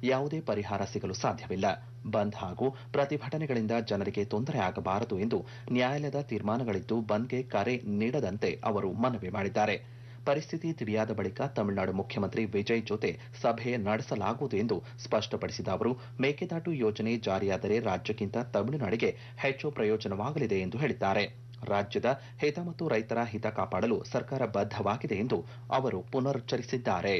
ಯಾವುದೇ ಪರಿಹಾರ ಸಿಗಲು ಸಾಧ್ಯವಿಲ್ಲ ಬಂದ್ ಹಾಗೂ ಪ್ರತಿಭಟನೆಗಳಿಂದ ಜನರಿಗೆ ತೊಂದರೆ ಆಗಬಾರದು ಎಂದು ನ್ಯಾಯಾಲಯದ ತೀರ್ಮಾನಗಳಿದ್ದು ಬಂದ್ಗೆ ಕರೆ ನೀಡದಂತೆ ಅವರು ಮನವಿ ಮಾಡಿದ್ದಾರೆ ಪರಿಸ್ಥಿತಿ ತಿಳಿಯಾದ ಬಳಿಕ ತಮಿಳುನಾಡು ಮುಖ್ಯಮಂತ್ರಿ ವಿಜಯ್ ಜೊತೆ ಸಭೆ ನಡೆಸಲಾಗುವುದು ಎಂದು ಸ್ಪಷ್ಟಪಡಿಸಿದ ಅವರು ಮೇಕೆದಾಟು ಯೋಜನೆ ಜಾರಿಯಾದರೆ ರಾಜ್ಯಕ್ಕಿಂತ ತಮಿಳುನಾಡಿಗೆ ಹೆಚ್ಚು ಪ್ರಯೋಜನವಾಗಲಿದೆ ಎಂದು ಹೇಳಿದ್ದಾರೆ ರಾಜ್ಯದ ಹಿತ ಮತ್ತು ರೈತರ ಹಿತ ಕಾಪಾಡಲು ಸರ್ಕಾರ ಬದ್ಧವಾಗಿದೆ ಎಂದು ಅವರು ಪುನರುಚ್ಚರಿಸಿದ್ದಾರೆ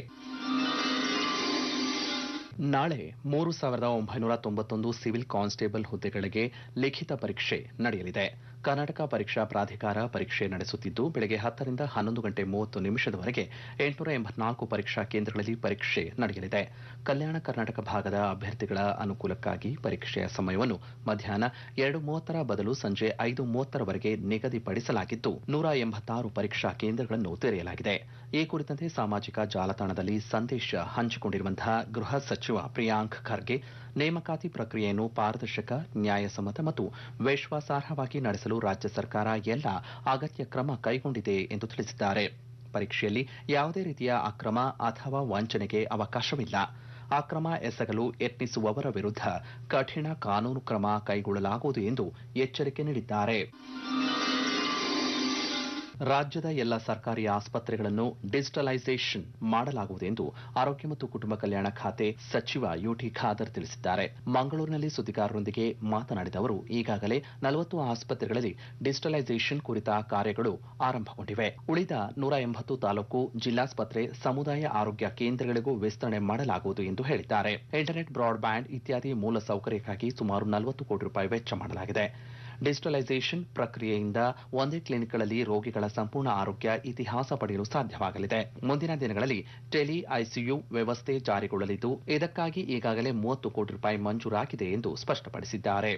ನಾಳೆ ಮೂರು ಸಾವಿರದ ಒಂಬೈನೂರ ತೊಂಬತ್ತೊಂದು ಸಿವಿಲ್ ಕಾನ್ಸ್ಟೇಬಲ್ ಹುದ್ದೆಗಳಿಗೆ ಲಿಖಿತ ಪರೀಕ್ಷೆ ನಡೆಯಲಿದೆ ಕರ್ನಾಟಕ ಪರೀಕ್ಷಾ ಪ್ರಾಧಿಕಾರ ಪರೀಕ್ಷೆ ನಡೆಸುತ್ತಿದ್ದು ಬೆಳಗ್ಗೆ ಹತ್ತರಿಂದ ಹನ್ನೊಂದು ಗಂಟೆ ಮೂವತ್ತು ನಿಮಿಷದವರೆಗೆ ಎಂಟುನೂರ ಎಂಬತ್ನಾಲ್ಕು ಪರೀಕ್ಷಾ ಕೇಂದ್ರಗಳಲ್ಲಿ ಪರೀಕ್ಷೆ ನಡೆಯಲಿದೆ ಕಲ್ಯಾಣ ಕರ್ನಾಟಕ ಭಾಗದ ಅಭ್ಯರ್ಥಿಗಳ ಅನುಕೂಲಕ್ಕಾಗಿ ಪರೀಕ್ಷೆಯ ಸಮಯವನ್ನು ಮಧ್ಯಾಹ್ನ ಎರಡು ಮೂವತ್ತರ ಬದಲು ಸಂಜೆ ಐದು ಮೂವತ್ತರವರೆಗೆ ನಿಗದಿಪಡಿಸಲಾಗಿದ್ದು ನೂರ ಎಂಬತ್ತಾರು ಪರೀಕ್ಷಾ ಕೇಂದ್ರಗಳನ್ನು ತೆರೆಯಲಾಗಿದೆ ಈ ಕುರಿತಂತೆ ಸಾಮಾಜಿಕ ಜಾಲತಾಣದಲ್ಲಿ ಸಂದೇಶ ಹಂಚಿಕೊಂಡಿರುವಂತಹ ಗೃಹ ಸಚಿವ ಪ್ರಿಯಾಂಕ್ ಖರ್ಗೆ ನೇಮಕಾತಿ ಪ್ರಕ್ರಿಯೆಯನ್ನು ಪಾರದರ್ಶಕ ನ್ಯಾಯಸಮ್ಮತ ಮತ್ತು ವಿಶ್ವಾಸಾರ್ಹವಾಗಿ ನಡೆಸಲು ರಾಜ್ಯ ಸರ್ಕಾರ ಎಲ್ಲ ಅಗತ್ಯ ಕ್ರಮ ಕೈಗೊಂಡಿದೆ ಎಂದು ತಿಳಿಸಿದ್ದಾರೆ ಪರೀಕ್ಷೆಯಲ್ಲಿ ಯಾವುದೇ ರೀತಿಯ ಅಕ್ರಮ ಅಥವಾ ವಂಚನೆಗೆ ಅವಕಾಶವಿಲ್ಲ ಅಕ್ರಮ ಎಸಗಲು ಯತ್ನಿಸುವವರ ವಿರುದ್ಧ ಕಠಿಣ ಕಾನೂನು ಕ್ರಮ ಕೈಗೊಳ್ಳಲಾಗುವುದು ಎಂದು ಎಚ್ಚರಿಕೆ ನೀಡಿದ್ದಾರೆ ರಾಜ್ಯದ ಎಲ್ಲ ಸರ್ಕಾರಿ ಆಸ್ಪತ್ರೆಗಳನ್ನು ಡಿಜಿಟಲೈಸೇಷನ್ ಮಾಡಲಾಗುವುದು ಎಂದು ಆರೋಗ್ಯ ಮತ್ತು ಕುಟುಂಬ ಕಲ್ಯಾಣ ಖಾತೆ ಸಚಿವ ಯುಟಿ ಖಾದರ್ ತಿಳಿಸಿದ್ದಾರೆ ಮಂಗಳೂರಿನಲ್ಲಿ ಸುದ್ದಿಗಾರರೊಂದಿಗೆ ಮಾತನಾಡಿದ ಅವರು ಈಗಾಗಲೇ ನಲವತ್ತು ಆಸ್ಪತ್ರೆಗಳಲ್ಲಿ ಡಿಜಿಟಲೈಸೇಷನ್ ಕುರಿತ ಕಾರ್ಯಗಳು ಆರಂಭಗೊಂಡಿವೆ ಉಳಿದ ನೂರ ಎಂಬತ್ತು ತಾಲೂಕು ಜಿಲ್ಲಾಸ್ಪತ್ರೆ ಸಮುದಾಯ ಆರೋಗ್ಯ ಕೇಂದ್ರಗಳಿಗೂ ವಿಸ್ತರಣೆ ಮಾಡಲಾಗುವುದು ಎಂದು ಹೇಳಿದ್ದಾರೆ ಇಂಟರ್ನೆಟ್ ಬ್ರಾಡ್ಬ್ಯಾಂಡ್ ಇತ್ಯಾದಿ ಮೂಲ ಸೌಕರ್ಯಕ್ಕಾಗಿ ಸುಮಾರು ನಲವತ್ತು ಕೋಟಿ ರೂಪಾಯಿ ವೆಚ್ಚ ಮಾಡಲಾಗಿದೆ ಡಿಜಿಟಲೈಸೇಷನ್ ಪ್ರಕ್ರಿಯೆಯಿಂದ ಒಂದೇ ಕ್ಲಿನಿಕ್ಗಳಲ್ಲಿ ರೋಗಿಗಳ ಸಂಪೂರ್ಣ ಆರೋಗ್ಯ ಇತಿಹಾಸ ಪಡೆಯಲು ಸಾಧ್ಯವಾಗಲಿದೆ ಮುಂದಿನ ದಿನಗಳಲ್ಲಿ ಟೆಲಿ ಐಸಿಯು ವ್ಯವಸ್ಥೆ ಜಾರಿಗೊಳ್ಳಲಿದ್ದು ಇದಕ್ಕಾಗಿ ಈಗಾಗಲೇ ಮೂವತ್ತು ಕೋಟಿ ರೂಪಾಯಿ ಮಂಜೂರಾಗಿದೆ ಎಂದು ಸ್ಪಷ್ಟಪಡಿಸಿದ್ದಾರೆ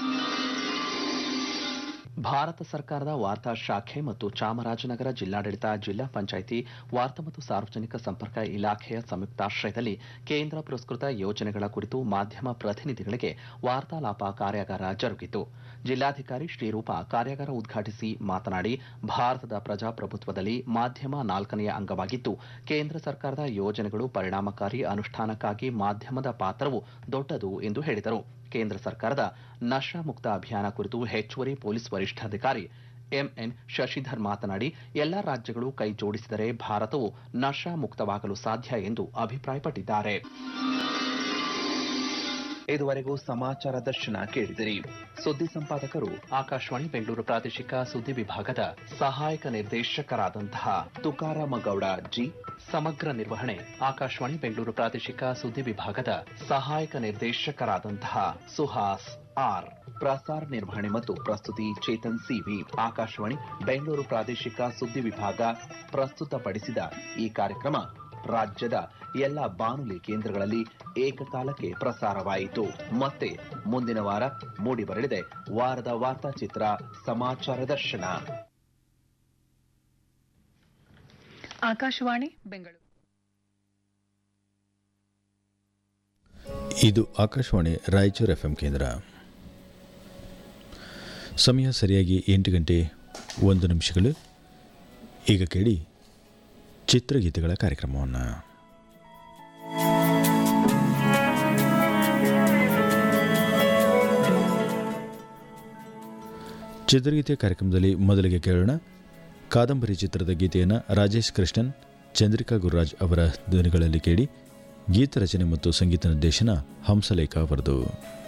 ಭಾರತ ಸರ್ಕಾರದ ವಾರ್ತಾ ಶಾಖೆ ಮತ್ತು ಚಾಮರಾಜನಗರ ಜಿಲ್ಲಾಡಳಿತ ಜಿಲ್ಲಾ ಪಂಚಾಯಿತಿ ವಾರ್ತಾ ಮತ್ತು ಸಾರ್ವಜನಿಕ ಸಂಪರ್ಕ ಇಲಾಖೆಯ ಸಂಯುಕ್ತಾಶ್ರಯದಲ್ಲಿ ಕೇಂದ್ರ ಪುರಸ್ಕೃತ ಯೋಜನೆಗಳ ಕುರಿತು ಮಾಧ್ಯಮ ಪ್ರತಿನಿಧಿಗಳಿಗೆ ವಾರ್ತಾಲಾಪ ಕಾರ್ಯಾಗಾರ ಜರುಗಿತು ಜಿಲ್ಲಾಧಿಕಾರಿ ಶ್ರೀರೂಪ ಕಾರ್ಯಾಗಾರ ಉದ್ಘಾಟಿಸಿ ಮಾತನಾಡಿ ಭಾರತದ ಪ್ರಜಾಪ್ರಭುತ್ವದಲ್ಲಿ ಮಾಧ್ಯಮ ನಾಲ್ಕನೆಯ ಅಂಗವಾಗಿದ್ದು ಕೇಂದ್ರ ಸರ್ಕಾರದ ಯೋಜನೆಗಳು ಪರಿಣಾಮಕಾರಿ ಅನುಷ್ಠಾನಕ್ಕಾಗಿ ಮಾಧ್ಯಮದ ಪಾತ್ರವು ದೊಡ್ಡದು ಎಂದು ಹೇಳಿದರು ಕೇಂದ್ರ ಸರ್ಕಾರದ ನಶಾ ಮುಕ್ತ ಅಭಿಯಾನ ಕುರಿತು ಹೆಚ್ಚುವರಿ ಪೊಲೀಸ್ ವರಿಷ್ಠಾಧಿಕಾರಿ ಎಂಎನ್ ಶಶಿಧರ್ ಮಾತನಾಡಿ ಎಲ್ಲಾ ರಾಜ್ಯಗಳು ಕೈ ಜೋಡಿಸಿದರೆ ಭಾರತವು ನಶಾ ಮುಕ್ತವಾಗಲು ಸಾಧ್ಯ ಎಂದು ಅಭಿಪ್ರಾಯಪಟ್ಟಿದ್ದಾರೆ ಇದುವರೆಗೂ ಸಮಾಚಾರ ದರ್ಶನ ಕೇಳಿದಿರಿ ಸುದ್ದಿ ಸಂಪಾದಕರು ಆಕಾಶವಾಣಿ ಬೆಂಗಳೂರು ಪ್ರಾದೇಶಿಕ ಸುದ್ದಿ ವಿಭಾಗದ ಸಹಾಯಕ ನಿರ್ದೇಶಕರಾದಂತಹ ತುಕಾರಾಮ ಗೌಡ ಜಿ ಸಮಗ್ರ ನಿರ್ವಹಣೆ ಆಕಾಶವಾಣಿ ಬೆಂಗಳೂರು ಪ್ರಾದೇಶಿಕ ಸುದ್ದಿ ವಿಭಾಗದ ಸಹಾಯಕ ನಿರ್ದೇಶಕರಾದಂತಹ ಸುಹಾಸ್ ಆರ್ ಪ್ರಸಾರ ನಿರ್ವಹಣೆ ಮತ್ತು ಪ್ರಸ್ತುತಿ ಚೇತನ್ ಸಿವಿ ಆಕಾಶವಾಣಿ ಬೆಂಗಳೂರು ಪ್ರಾದೇಶಿಕ ಸುದ್ದಿ ವಿಭಾಗ ಪ್ರಸ್ತುತಪಡಿಸಿದ ಈ ಕಾರ್ಯಕ್ರಮ ರಾಜ್ಯದ ಎಲ್ಲ ಬಾನುಲಿ ಕೇಂದ್ರಗಳಲ್ಲಿ ಏಕಕಾಲಕ್ಕೆ ಪ್ರಸಾರವಾಯಿತು ಮತ್ತೆ ಮುಂದಿನ ವಾರ ಮೂಡಿಬರಲಿದೆ ವಾರದ ವಾರ್ತಾಚಿತ್ರ ಸಮಾಚಾರ ದರ್ಶನ ಆಕಾಶವಾಣಿ ಬೆಂಗಳೂರು ಇದು ಆಕಾಶವಾಣಿ ರಾಯಚೂರು ಎಫ್ ಎಂ ಕೇಂದ್ರ ಸಮಯ ಸರಿಯಾಗಿ ಎಂಟು ಗಂಟೆ ಒಂದು ನಿಮಿಷಗಳು ಈಗ ಕೇಳಿ ಚಿತ್ರಗೀತೆಗಳ ಕಾರ್ಯಕ್ರಮವನ್ನು ಚಿತ್ರಗೀತೆ ಕಾರ್ಯಕ್ರಮದಲ್ಲಿ ಮೊದಲಿಗೆ ಕೇಳೋಣ ಕಾದಂಬರಿ ಚಿತ್ರದ ಗೀತೆಯನ್ನು ರಾಜೇಶ್ ಕೃಷ್ಣನ್ ಚಂದ್ರಿಕಾ ಗುರುರಾಜ್ ಅವರ ಧ್ವನಿಗಳಲ್ಲಿ ಕೇಳಿ ಗೀತ ರಚನೆ ಮತ್ತು ಸಂಗೀತ ನಿರ್ದೇಶನ ಹಂಸಲೇಖ ಅವರದು